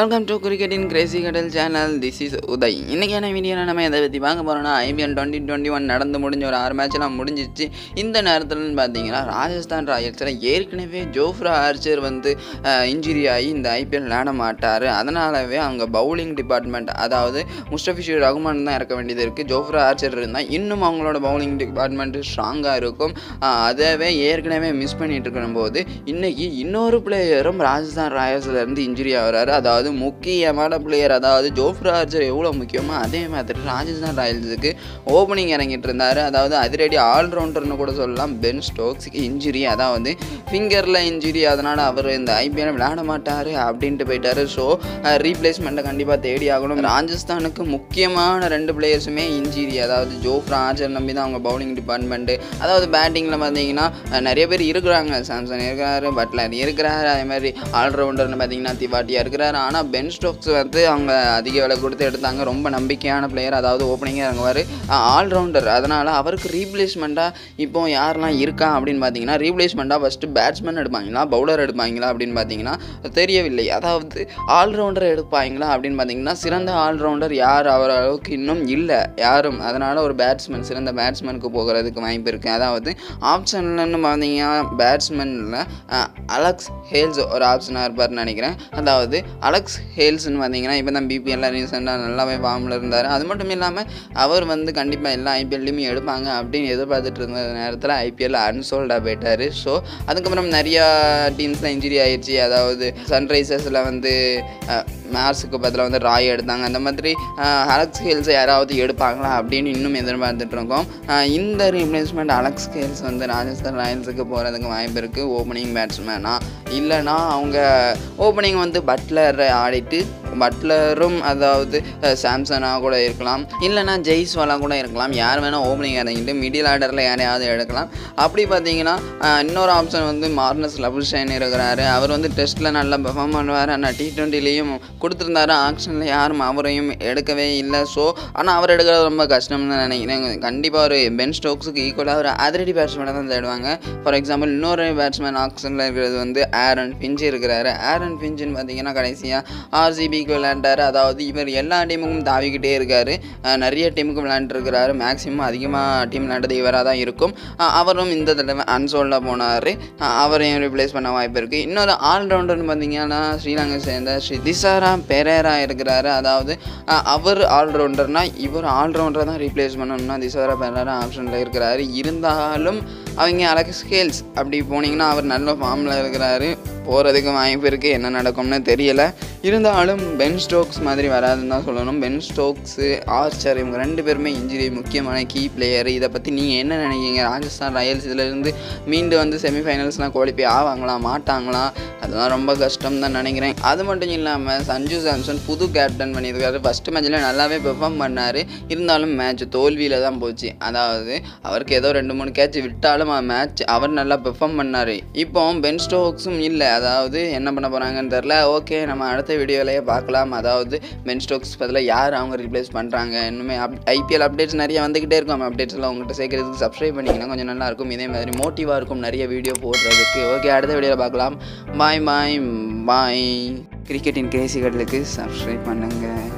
welcome to கிரிக்கெட்டின் crazy கடல் channel this is Uday இன்றைக்கான வீடியோவில் நம்ம எதை பற்றி பார்க்க போகிறோம்னா ஐபிஎல் டுவெண்ட்டி டுவெண்ட்டி ஒன் நடந்து முடிஞ்ச ஒரு ஆறு மேட்ச்லாம் முடிஞ்சிச்சு இந்த நேரத்துலன்னு பார்த்தீங்கன்னா ராஜஸ்தான் ராயல்ஸில் ஏற்கனவே ஜோஃப்ரா ஆர்ச்சர் வந்து இன்ஜுரி ஆகி இந்த ஐபிஎல் விளையாட மாட்டார் அதனாலவே அவங்க பவுலிங் டிபார்ட்மெண்ட் அதாவது முஸ்டபிஷூர் ரகுமான் தான் இறக்க வேண்டியது இருக்குது ஜோஃப்ரா ஆர்ச்சர் இருந்தால் இன்னும் அவங்களோட பவுலிங் டிபார்ட்மெண்ட் ஸ்ட்ராங்காக இருக்கும் ஆஹ் அதவே ஏற்கனவே மிஸ் பண்ணிட்டு இருக்கும்போது இன்னைக்கு இன்னொரு பிளேயரும் ராஜஸ்தான் ராயல்ஸ்லேருந்து இன்ஜுரி ஆகிறாரு அதாவது முக்கியமான பிளேயர் அதாவது ஜோஃப்ரா ஆர்ச்சர் எவ்வளோ முக்கியமோ அதே மாதிரி ராஜஸ்தான் ராயல்ஸுக்கு ஓப்பனிங் இறங்கிட்டு இருந்தார் அதாவது அதிரடி ஆல்ரவுண்டர்னு கூட சொல்லலாம் பென் ஸ்டோக்ஸுக்கு இன்ஜுரி அதாவது ஃபிங்கரில் இன்ஜுரி அதனால் அவர் இந்த ஐபிஎல் விளையாட மாட்டார் அப்படின்ட்டு போயிட்டாரு ஸோ ரீப்ளேஸ்மெண்ட்டை கண்டிப்பாக தேடி ஆகணும் ராஜஸ்தானுக்கு முக்கியமான ரெண்டு பிளேயர்ஸுமே இன்ஜுரி அதாவது ஜோஃப்ரா ஆர்ச்சர் நம்பி தான் அவங்க பவுலிங் டிபார்ட்மெண்ட்டு அதாவது பேட்டிங்கில் பார்த்தீங்கன்னா அஹ், நிறைய பேர் இருக்கிறாங்க சாம்சன் இருக்கிறாரு பட்லர் இருக்கிறாரு அதே மாதிரி ஆல்ரவுண்டர்னு பார்த்தீங்கன்னா திவாட்டியா இருக்கிறாரு ஆனால் பென் ஸ்டோக்ஸ் வந்து அவங்க அதிக விலை கொடுத்து எடுத்தாங்க ரொம்ப நம்பிக்கையான பிளேயர் அதாவது ஓப்பனிங்காக இறங்குவார் ஆல்ரவுண்டர் அதனால் அவருக்கு ரீப்ளேஸ்மெண்ட்டாக இப்போ யாரெல்லாம் இருக்கா அப்படின்னு பார்த்தீங்கன்னா ரீப்ளேஸ்மெண்ட்டாக ஃபஸ்ட்டு பேட்ஸ்மேன் எடுப்பாங்களா பவுலர் எடுப்பாங்களா அப்படின்னு பார்த்தீங்கன்னா தெரியவில்லை அதாவது ஆல்ரவுண்டர் எடுப்பாங்களா அப்படின்னு பார்த்தீங்கன்னா சிறந்த ஆல்ரவுண்டர் யார் அவர் அளவுக்கு இன்னும் இல்லை யாரும் அதனால் ஒரு பேட்ஸ்மேன் சிறந்த பேட்ஸ்மேனுக்கு போகிறதுக்கு வாய்ப்பு இருக்குது அதாவது ஆப்ஷன்லன்னு பார்த்தீங்கன்னா பேட்ஸ்மேனில் அலெக்ஸ் ஹேல்ஸ் ஒரு ஆப்ஷனாக இருப்பார்னு நினைக்கிறேன் அதாவது அலெக்ஸ் ஹேல்ஸ்னு பார்த்தீங்கன்னா இப்போ தான் பிபிஎல்ல ரீசெண்டாக நல்லாவே ஃபார்மில் இருந்தார் அது மட்டும் இல்லாமல் அவர் வந்து கண்டிப்பாக எல்லா ஐபிஎல்லையுமே எடுப்பாங்க அப்படின்னு எதிர்பார்த்துட்டு இருந்த நேரத்தில் ஐபிஎல் அன்சோல்டாக போயிட்டார் ஸோ அதுக்கப்புறம் நிறையா டீம்ஸில் இன்ஜுரி ஆயிடுச்சு அதாவது சன்ரைசர்ஸில் வந்து அஹ், மார்ஸுக்கு பதிலாக வந்து ராய் எடுத்தாங்க அந்த மாதிரி அஹ், அலெக்ஸ் ஹேல்ஸை யாராவது எடுப்பாங்களா அப்படின்னு இன்னும் எதிர்பார்த்துட்டு இருக்கோம் அஹ், இந்த ரீப்ளேஸ்மெண்ட் அலெக்ஸ் ஹேல்ஸ் வந்து ராஜஸ்தான் ராயல்ஸுக்கு போகிறதுக்கு வாய்ப்பு இருக்குது ஓப்பனிங் பேட்ஸ்மேனா இல்லைனா அவங்க ஓப்பனிங் வந்து பட்லர் ஆடிட்டு பட்லரும் அதாவது அஹ், சாம்சனாக கூட இருக்கலாம் இல்லைனா ஜெய்ஸ்வாலா கூட இருக்கலாம் யார் வேணால் ஓப்பனிங் இறங்கிட்டு மிடில் ஆர்டரில் யாரையாவது எடுக்கலாம் அப்படி பார்த்தீங்கன்னா அஹ், இன்னொரு ஆப்ஷன் வந்து மார்னஸ் லபுஷைன் இருக்கிறாரு அவர் வந்து டெஸ்ட்டில் நல்லா பெர்ஃபார்ம் பண்ணுவார் ஆனால் டி ட்வெண்ட்டிலையும் கொடுத்துருந்தாரு ஆக்ஷனில் யாரும் அவரையும் எடுக்கவே இல்லை ஸோ ஆனால் அவர் எடுக்கிறது ரொம்ப கஷ்டம்னு தான் நினைக்கிறேன் கண்டிப்பாக ஒரு பென் ஸ்டோக்ஸுக்கு ஈக்குவலாக ஒரு அதிரடி பேட்ஸ்மேனை தான் தேடுவாங்க ஃபார் எக்ஸாம்பிள் இன்னொரு பேட்ஸ்மேன் ஆக்ஷனில் இருக்கிறது வந்து ஆரன் ஃபிஞ்ச் இருக்கிறாரு ஆரன் ஃபிஞ்சுன்னு பார்த்தீங்கன்னா கடைசியாக ஆர்சிபிக்கு விளையாண்டாரு அதாவது இவர் எல்லா டீமுக்கும் தாவிக்கிட்டே இருக்கார் நிறைய டீமுக்கு விளையாண்டுருக்கிறாரு மேக்ஸிமம் அதிகமாக டீம் விளையாண்டது இவராக தான் இருக்கும் அஹ் அவரும் இந்த தடவை அன்சோல்டாக போனார் அவரையும் ரிப்ளேஸ் பண்ண வாய்ப்பு இருக்குது இன்னொரு ஆல்ரவுண்டர்னு பார்த்தீங்கன்னா ஸ்ரீலங்கை சேர்ந்த ஸ்ரீ திசாரா பெரேரா இருக்கிறாரு அதாவது அஹ் அவர் ஆல்ரவுண்டர்னா இவர் ஆல்ரவுண்டரை தான் ரீப்ளேஸ் பண்ணணும்னா திசாரா பெரேரா ஆப்ஷனில் இருக்கிறாரு இருந்தாலும் அவங்க அலெக்ஸ் ஹேல்ஸ் அப்படி போனீங்கன்னா அவர் நல்ல ஃபார்மில் இருக்கிறாரு போகிறதுக்கு வாய்ப்பு இருக்குது என்ன நடக்கும்னு தெரியல இருந்தாலும் பென் ஸ்டோக்ஸ் மாதிரி வராதுன்னு தான் சொல்லணும் பென் ஸ்டோக்ஸு ஆர்ச்சர் இவங்க ரெண்டு பேருமே இன்ஜுரி முக்கியமான கீ பிளேயர் இதை பற்றி நீங்கள் என்ன நினைக்கிறீங்க ராஜஸ்தான் ராயல்ஸ் இதிலிருந்து மீண்டும் வந்து செமிஃபைனல்ஸ்லாம் குவாலிஃபை ஆவாங்களா மாட்டாங்களா அதெல்லாம் ரொம்ப கஷ்டம் தான் நினைக்கிறேன் அது மட்டும் இல்லாமல் சஞ்சு சாம்சன் புது கேப்டன் பண்ணியிருக்காரு ஃபஸ்ட்டு மேட்ச்சில் நல்லாவே பெர்ஃபார்ம் பண்ணார் இருந்தாலும் மேட்ச் தோல்வியில் தான் போச்சு அதாவது அவருக்கு ஏதோ ரெண்டு மூணு கேட்ச் விட்டாலும் மேட்ச் அவர் நல்லா பெர்ஃபார்ம் பண்ணார் இப்போ பென் ஸ்டோக்ஸும் இல்லை அதாவது என்ன பண்ண போகிறாங்கன்னு தெரில ஓகே நம்ம அடுத்த வீடியோவிலேயே பார்க்கலாம் அதாவது பென் ஸ்டோக்ஸ் பதிலாக யார் அவங்க ரீப்ளேஸ் பண்ணுறாங்க இன்னுமே அப் ஐபிஎல் அப்டேட்ஸ் நிறைய வந்துக்கிட்டே இருக்கும் அப்டேட்ஸ் எல்லாம் உங்கள்கிட்ட சேர்க்கறதுக்கு சப்ஸ்கிரைப் பண்ணிங்கன்னா கொஞ்சம் நல்லா இருக்கும் இதே மாதிரி மோட்டிவாக இருக்கும் நிறைய வீடியோ போடுறதுக்கு ஓகே அடுத்த வீடியோவில் பார்க்கலாம் பாய் பாய் பாய் கிரிக்கெட்டின் கிரேசிகளுக்கு சப்ஸ்கிரைப் பண்ணுங்கள்